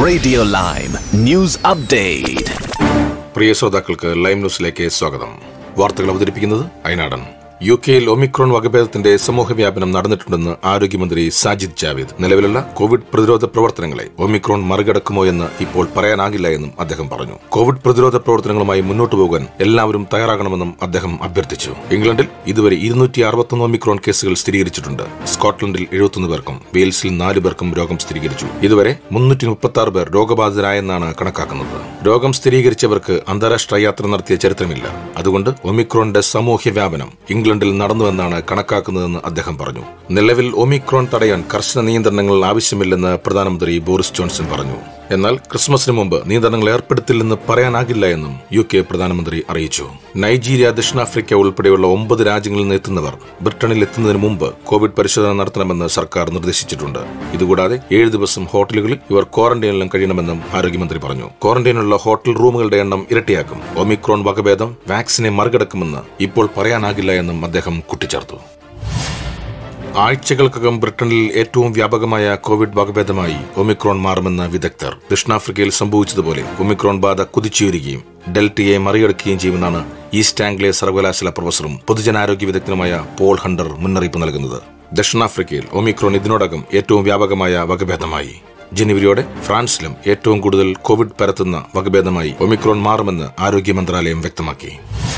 radio lime news update പ്രിയ ശ്രോതാക്കൾക്ക് lime ന്യൂസിലേക്ക് സ്വാഗതം വാർത്തകൾ അവതരിപ്പിക്കുന്നത് അയനാടൻ യു കെയിൽ ഒമിക്രോൺ വകഭേദത്തിന്റെ സമൂഹ വ്യാപനം നടന്നിട്ടുണ്ടെന്ന് ആരോഗ്യമന്ത്രി സാജിദ് ജാവേദ് നിലവിലുള്ള കോവിഡ് പ്രതിരോധ പ്രവർത്തനങ്ങളെ ഒമിക്രോൺ മറികടക്കുമോ എന്ന് ഇപ്പോൾ പറയാനാകില്ല എന്നും അദ്ദേഹം പറഞ്ഞു കോവിഡ് പ്രതിരോധ പ്രവർത്തനങ്ങളുമായി മുന്നോട്ടു പോകാൻ എല്ലാവരും തയ്യാറാകണമെന്നും അദ്ദേഹം അഭ്യർത്ഥിച്ചു ഇംഗ്ലണ്ടിൽ ഇതുവരെ ഇരുന്നൂറ്റി അറുപത്തൊന്ന് ഒമിക്രോൺ കേസുകൾ സ്ഥിരീകരിച്ചിട്ടുണ്ട് സ്കോട്ട്ലൻഡിൽ എഴുപത്തൊന്ന് പേർക്കും വെയിൽസിൽ നാല് പേർക്കും രോഗം സ്ഥിരീകരിച്ചു ഇതുവരെ മുന്നൂറ്റി മുപ്പത്തി ആറ് പേർ രോഗബാധിതരായെന്നാണ് കണക്കാക്കുന്നത് രോഗം സ്ഥിരീകരിച്ചവർക്ക് അന്താരാഷ്ട്ര യാത്ര നടത്തിയ ചരിത്രമില്ല അതുകൊണ്ട് ഒമിക്രോണിന്റെ സാമൂഹ്യ വ്യാപനം ഇംഗ്ലണ്ടിൽ നടന്നുവെന്നാണ് കണക്കാക്കുന്നതെന്ന് അദ്ദേഹം പറഞ്ഞു നിലവിൽ ഒമിക്രോൺ തടയാൻ കർശന നിയന്ത്രണങ്ങൾ ആവശ്യമില്ലെന്ന് പ്രധാനമന്ത്രി ബോറിസ് ജോൺസൺ പറഞ്ഞു എന്നാൽ ക്രിസ്മസിന് മുമ്പ് നിയന്ത്രണങ്ങൾ ഏർപ്പെടുത്തില്ലെന്ന് പറയാനാകില്ല എന്നും യു കെ പ്രധാനമന്ത്രി അറിയിച്ചു നൈജീരിയ ദക്ഷിണാഫ്രിക്ക ഉൾപ്പെടെയുള്ള ഒമ്പത് രാജ്യങ്ങളിൽ നിന്ന് എത്തുന്നവർ ബ്രിട്ടനിൽ എത്തുന്നതിന് മുമ്പ് കോവിഡ് പരിശോധന നടത്തണമെന്ന് സർക്കാർ നിർദ്ദേശിച്ചിട്ടുണ്ട് ഇതുകൂടാതെ ഏഴ് ദിവസം ഹോട്ടലുകളിൽ ഇവർ ക്വാറന്റൈനിലും കഴിയണമെന്നും ആരോഗ്യമന്ത്രി പറഞ്ഞു ക്വാറന്റൈനിലുള്ള ഹോട്ടൽ റൂമുകളുടെ എണ്ണം ഇരട്ടിയാക്കും ഒമിക്രോൺ വകഭേദം വാക്സിനെ മറികടക്കുമെന്ന് ഇപ്പോൾ പറയാനാകില്ല എന്നും അദ്ദേഹം കൂട്ടിച്ചേർത്തു ആഴ്ചകൾക്കകം ബ്രിട്ടനിൽ ഏറ്റവും വ്യാപകമായ കോവിഡ് വകഭേദമായി ഒമിക്രോൺ മാറുമെന്ന വിദഗ്ധർ ദക്ഷിണാഫ്രിക്കയിൽ സംഭവിച്ചതുപോലെ ഒമിക്രോൺ ബാധ കുതിച്ചുയരുകയും ഡെൽറ്റയെ മറികടക്കുകയും ചെയ്യുമെന്നാണ് ഈസ്റ്റ് ആംഗ്ലിയ സർവകലാശാല പ്രൊഫസറും പൊതുജനാരോഗ്യ വിദഗ്ധനുമായ പോൾ ഹണ്ടർ മുന്നറിയിപ്പ് നൽകുന്നത് ദക്ഷിണാഫ്രിക്കയിൽ ഒമിക്രോൺ ഇതിനോടകം ഏറ്റവും വ്യാപകമായ വകഭേദമായി ജനുവരിയോടെ ഫ്രാൻസിലും ഏറ്റവും കൂടുതൽ കോവിഡ് പരത്തുന്ന വകഭേദമായി ഒമിക്രോൺ മാറുമെന്ന് ആരോഗ്യ മന്ത്രാലയം വ്യക്തമാക്കി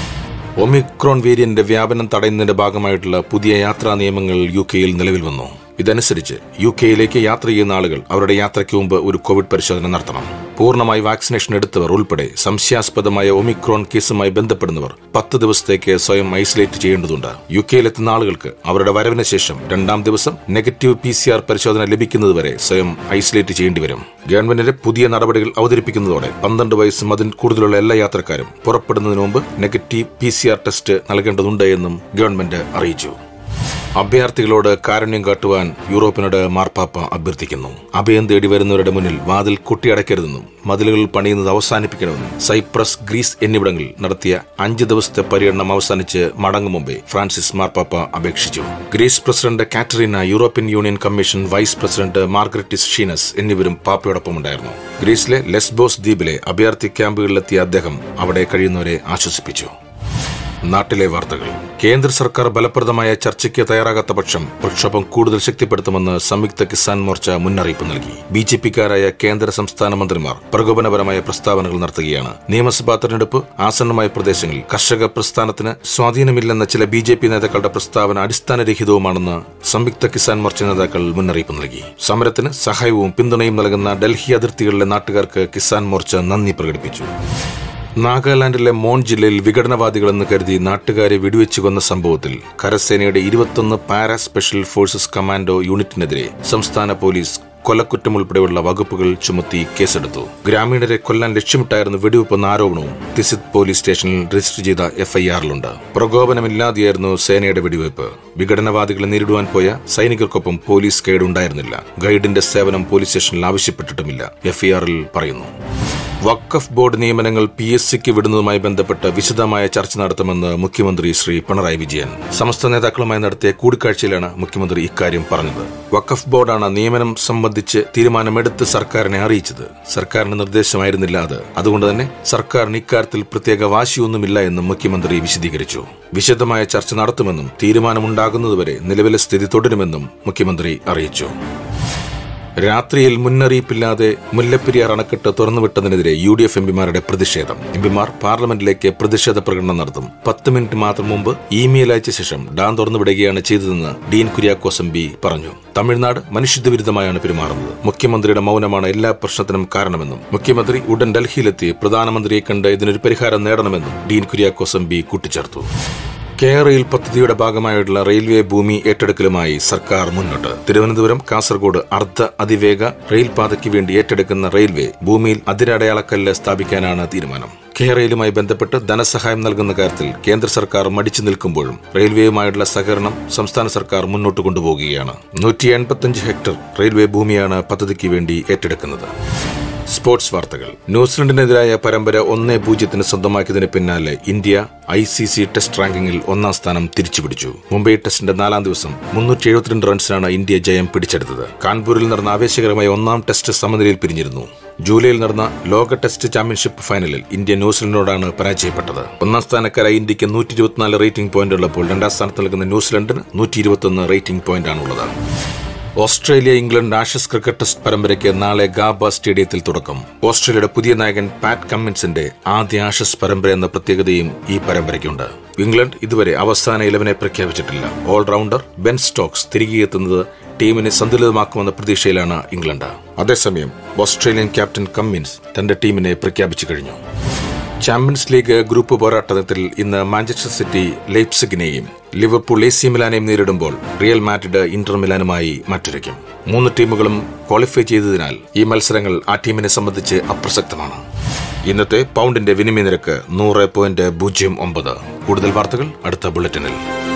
ഒമിക്രോൺ വേരിയന്റ് വ്യാപനം തടയുന്നതിന്റെ ഭാഗമായിട്ടുള്ള പുതിയ യാത്രാ നിയമങ്ങൾ യു കെയിൽ നിലവിൽ വന്നു ഇതനുസരിച്ച് യു കെയിലേക്ക് യാത്ര ചെയ്യുന്ന ആളുകൾ അവരുടെ യാത്രയ്ക്ക് മുമ്പ് ഒരു കോവിഡ് പരിശോധന നടത്തണം പൂർണ്ണമായി വാക്സിനേഷൻ എടുത്തവർ ഉൾപ്പെടെ സംശയാസ്പദമായ ഒമിക്രോൺ കേസുമായി ബന്ധപ്പെടുന്നവർ പത്ത് ദിവസത്തേക്ക് സ്വയം ഐസൊലേറ്റ് ചെയ്യേണ്ടതുണ്ട് യു കെയിലെത്തുന്ന ആളുകൾക്ക് അവരുടെ വരവിന് ശേഷം രണ്ടാം ദിവസം നെഗറ്റീവ് പി സി ആർ പരിശോധന ലഭിക്കുന്നതുവരെ സ്വയം ഐസൊലേറ്റ് ചെയ്യേണ്ടി വരും ഗവൺമെന്റിന്റെ പുതിയ നടപടികൾ അവതരിപ്പിക്കുന്നതോടെ പന്ത്രണ്ട് വയസ്സും അതിൽ കൂടുതലുള്ള എല്ലാ യാത്രക്കാരും പുറപ്പെടുന്നതിന് മുമ്പ് negative P C R test നൽകേണ്ടതുണ്ട് എന്നും ഗവൺമെന്റ് അറിയിച്ചു അഭയാർത്ഥികളോട് കാരുണ്യം കാട്ടുവാൻ യൂറോപ്പിനോട് മാർപ്പാപ്പ അഭ്യർത്ഥിക്കുന്നു അഭയം തേടി വരുന്നവരുടെ മുന്നിൽ വാതിൽ കൊട്ടിയടക്കരുതെന്നും മതിലുകൾ പണിയുന്നത് അവസാനിപ്പിക്കണമെന്നും സൈപ്രസ് ഗ്രീസ് എന്നിവിടങ്ങളിൽ നടത്തിയ അഞ്ച് ദിവസത്തെ പര്യടനം അവസാനിച്ച് മടങ്ങും മുമ്പേ ഫ്രാൻസിസ് മാർപ്പാപ്പ അപേക്ഷിച്ചു Greece president Katerina European Union commission vice president Margaritis Schinas എന്നിവരും പാപ്പയോടൊപ്പം ഉണ്ടായിരുന്നു ഗ്രീസിലെ ലെസ്ബോസ് ദ്വീപിലെ അഭയാർത്ഥി ക്യാമ്പുകളിലെത്തിയ അദ്ദേഹം അവിടെ കഴിയുന്നവരെ ആശ്വസിപ്പിച്ചു നാട്ടിലെ വാർത്തകൾ കേന്ദ്ര സർക്കാർ ഫലപ്രദമായ ചർച്ചയ്ക്ക് തയ്യാറാകാത്ത പക്ഷം പ്രക്ഷോഭം കൂടുതൽ ശക്തിപ്പെടുത്തുമെന്ന് സംയുക്ത കിസാൻ മോർച്ച മുന്നറിയിപ്പ് നൽകി ബി ജെ പിക്കാരായ കേന്ദ്ര സംസ്ഥാന മന്ത്രിമാർ പ്രകോപനപരമായ പ്രസ്താവനകൾ നടത്തുകയാണ് നിയമസഭാ തെരഞ്ഞെടുപ്പ് ആസന്നമായ പ്രദേശങ്ങളിൽ കർഷക പ്രസ്ഥാനത്തിന് സ്വാധീനമില്ലെന്ന ചില ബി ജെ പി നേതാക്കളുടെ പ്രസ്താവന അടിസ്ഥാനരഹിതവുമാണെന്ന് സംയുക്ത കിസാൻ മോർച്ച നേതാക്കൾ മുന്നറിയിപ്പ് നൽകി സമരത്തിന് സഹായവും പിന്തുണയും നൽകുന്ന ഡൽഹി അതിർത്തികളിലെ നാട്ടുകാർക്ക് കിസാൻ മോർച്ച നന്ദി പ്രകടിപ്പിച്ചു നാഗാലാൻഡിലെ മോൺ ജില്ലയിൽ വിഘടനവാദികളെന്ന് കരുതി നാട്ടുകാരെ വെടിവെച്ചു കൊന്ന സംഭവത്തിൽ കരസേനയുടെ ഇരുപത്തൊന്ന് പാരാ സ്പെഷ്യൽ ഫോഴ്സസ് കമാൻഡോ യൂണിറ്റിനെതിരെ സംസ്ഥാന പോലീസ് കൊലക്കുറ്റം ഉൾപ്പെടെയുള്ള വകുപ്പുകൾ ചുമത്തി കേസെടുത്തു ഗ്രാമീണരെ കൊല്ലാൻ ലക്ഷ്യമിട്ടായിരുന്നു വെടിവെപ്പെന്ന ആരോപണവും തിസിത് പോലീസ് സ്റ്റേഷനിൽ രജിസ്റ്റർ ചെയ്ത എഫ്ഐആറിലുണ്ട് പ്രകോപനമില്ലാതെയായിരുന്നു സേനയുടെ വെടിവെയ്പ് വിഘടനവാദികളെ നേരിടുവാൻ പോയ സൈനികർക്കൊപ്പം പോലീസ് ഗൈഡ് ഉണ്ടായിരുന്നില്ല ഗൈഡിന്റെ സേവനം പോലീസ് സ്റ്റേഷനിൽ ആവശ്യപ്പെട്ടിട്ടുമില്ല എഫ്ഐആറിൽ പറയുന്നു വഖഫ് ബോർഡ് നിയമനങ്ങൾ പി എസ് സിക്ക് വിടുന്നതുമായി ബന്ധപ്പെട്ട് വിശദമായ ചർച്ച നടത്തുമെന്ന് മുഖ്യമന്ത്രി ശ്രീ പിണറായി വിജയൻ സമസ്ത നേതാക്കളുമായി നടത്തിയ കൂടിക്കാഴ്ചയിലാണ് മുഖ്യമന്ത്രി ഇക്കാര്യം പറഞ്ഞത് വഖഫ് ബോർഡാണ് നിയമനം സംബന്ധിച്ച് തീരുമാനമെടുത്ത് സർക്കാരിനെ അറിയിച്ചത് സർക്കാരിന്റെ നിർദ്ദേശമായിരുന്നില്ല അത് അതുകൊണ്ട് തന്നെ സർക്കാരിന് ഇക്കാര്യത്തിൽ പ്രത്യേക വാശിയൊന്നുമില്ല എന്നും മുഖ്യമന്ത്രി വിശദീകരിച്ചു വിശദമായ ചർച്ച നടത്തുമെന്നും തീരുമാനമുണ്ടാകുന്നതുവരെ നിലവിലെ സ്ഥിതി തുടരുമെന്നും മുഖ്യമന്ത്രി അറിയിച്ചു രാത്രിയിൽ മുന്നറിയിപ്പില്ലാതെ മുല്ലപ്പെരിയാർ അണക്കെട്ട് തുറന്നുവിട്ടതിനെതിരെ യു ഡി എഫ് എംപിമാരുടെ പ്രതിഷേധം എംപിമാർ പാർലമെന്റിലേക്ക് പ്രതിഷേധ പ്രകടനം നടത്തും പത്ത് മിനിറ്റ് മാത്രം മുമ്പ് ഇമെയിൽ അയച്ച ശേഷം ഡാം തുറന്നുവിടുകയാണ് ചെയ്തതെന്ന് ഡീൻ കുര്യാക്കോസ് എം പി പറഞ്ഞു തമിഴ്നാട് മനുഷ്യത്വ വിരുദ്ധമായാണ് പെരുമാറുന്നത് മുഖ്യമന്ത്രിയുടെ മൗനമാണ് എല്ലാ പ്രശ്നത്തിനും കാരണമെന്നും മുഖ്യമന്ത്രി ഉടൻ ഡൽഹിയിലെത്തി പ്രധാനമന്ത്രിയെ കണ്ട് ഇതിനൊരു പരിഹാരം നേടണമെന്നും ഡീൻ കുര്യാക്കോസ് എം പി കൂട്ടിച്ചേർത്തു കെയറയിൽ പദ്ധതിയുടെ ഭാഗമായുള്ള റെയിൽവേ ഭൂമി ഏറ്റെടുക്കലുമായി സർക്കാർ മുന്നോട്ട് തിരുവനന്തപുരം കാസർഗോഡ് അർദ്ധ അതിവേഗ റെയിൽപാതയ്ക്ക് വേണ്ടി ഏറ്റെടുക്കുന്ന റെയിൽവേ ഭൂമിയിൽ അതിരടയാളക്കല്ല് സ്ഥാപിക്കാനാണ് തീരുമാനം കെയറയിലുമായി ബന്ധപ്പെട്ട് ധനസഹായം നൽകുന്ന കാര്യത്തിൽ കേന്ദ്ര സർക്കാർ മടിച്ചു നിൽക്കുമ്പോഴും റെയിൽവേയുമായുള്ള സഹകരണം സംസ്ഥാന സർക്കാർ മുന്നോട്ട് കൊണ്ടുപോകുകയാണ് നൂറ്റി എൺപത്തിയഞ്ച് ഹെക്ടർ റെയിൽവേ ഭൂമിയാണ് പദ്ധതിക്ക് വേണ്ടി ഏറ്റെടുക്കുന്നത് സ്പോർട്സ് വാർത്തകൾ ന്യൂസിലൻഡിനെതിരായ പരമ്പര ഒന്നേ പൂജ്യത്തിന് സ്വന്തമാക്കിയതിന് പിന്നാലെ India I C C test റാങ്കിങ്ങിൽ ഒന്നാം സ്ഥാനം തിരിച്ചുപിടിച്ചു മുംബൈ ടെസ്റ്റിന്റെ നാലാം ദിവസം മുന്നൂറ്റി എഴുപത്തിരണ്ട് റൺസിനാണ് ഇന്ത്യ ജയം പിടിച്ചെടുത്തത് കാൺപൂരിൽ നടന്ന ആവേശകരമായ ഒന്നാം ടെസ്റ്റ് സമനിലയിൽ പിരിഞ്ഞിരുന്നു ജൂലൈയിൽ നടന്ന ലോക ടെസ്റ്റ് ചാമ്പ്യൻഷിപ്പ് ഫൈനലിൽ ഇന്ത്യ ന്യൂസിലൻഡിനോടാണ് പരാജയപ്പെട്ടത് ഒന്നാം സ്ഥാനക്കാരായി ഇന്ത്യക്ക് നൂറ്റി ഇരുപത്തിനാല് റേറ്റിംഗ് പോയിന്റ് ഉള്ളപ്പോൾ രണ്ടാം സ്ഥാനത്ത് നിൽക്കുന്ന ന്യൂസിലൻഡിന് നൂറ്റി ഇരുപത്തൊന്ന് റേറ്റിംഗ് പോയിന്റാണുള്ളത് Australia England Ashes cricket test പരമ്പരയ്ക്ക് നാളെ ഗാബ സ്റ്റേഡിയത്തിൽ തുടക്കം ഓസ്ട്രേലിയയുടെ പുതിയ നായകൻ പാറ്റ് കമ്മിൻസിന്റെ ആദ്യ ആഷസ് പരമ്പര എന്ന പ്രത്യേകതയും ഈ പരമ്പരയ്ക്കുണ്ട് ഇംഗ്ലണ്ട് ഇതുവരെ അവസാന ഇലവനെ പ്രഖ്യാപിച്ചിട്ടില്ല ഓൾറൗണ്ടർ ബെൻ സ്റ്റോക്സ് തിരികെ എത്തുന്നത് ടീമിനെ സന്തുലിതമാക്കുമെന്ന പ്രതീക്ഷയിലാണ് ഇംഗ്ലണ്ട് അതേസമയം ഓസ്ട്രേലിയൻ ക്യാപ്റ്റൻ കമ്മിൻസ് തന്റെ ടീമിനെ പ്രഖ്യാപിച്ചു കഴിഞ്ഞു ചാമ്പ്യൻസ് ലീഗ് ഗ്രൂപ്പ് പോരാട്ടത്തിൽ ഇന്ന് മാഞ്ചസ്റ്റർ സിറ്റി ലെയ്പ്സിഗിനെയും ലിവർപൂൾ എ സി മിലാനെയും നേരിടുമ്പോൾ റിയൽ മാഡ്രിഡ് ഇന്റർ മിലാനുമായി മറ്റൊരുക്കും മൂന്ന് ടീമുകളും ക്വാളിഫൈ ചെയ്തതിനാൽ ഈ മത്സരങ്ങൾ ആ ടീമിനെ സംബന്ധിച്ച് അപ്രസക്തമാണ് ഇന്നത്തെ പൗണ്ടിന്റെ വിനിമയ നിരക്ക് നൂറ് പോയിന്റ് പൂജ്യം ഒമ്പത് കൂടുതൽ വാർത്തകൾ അടുത്ത ബുള്ളറ്റിനിൽ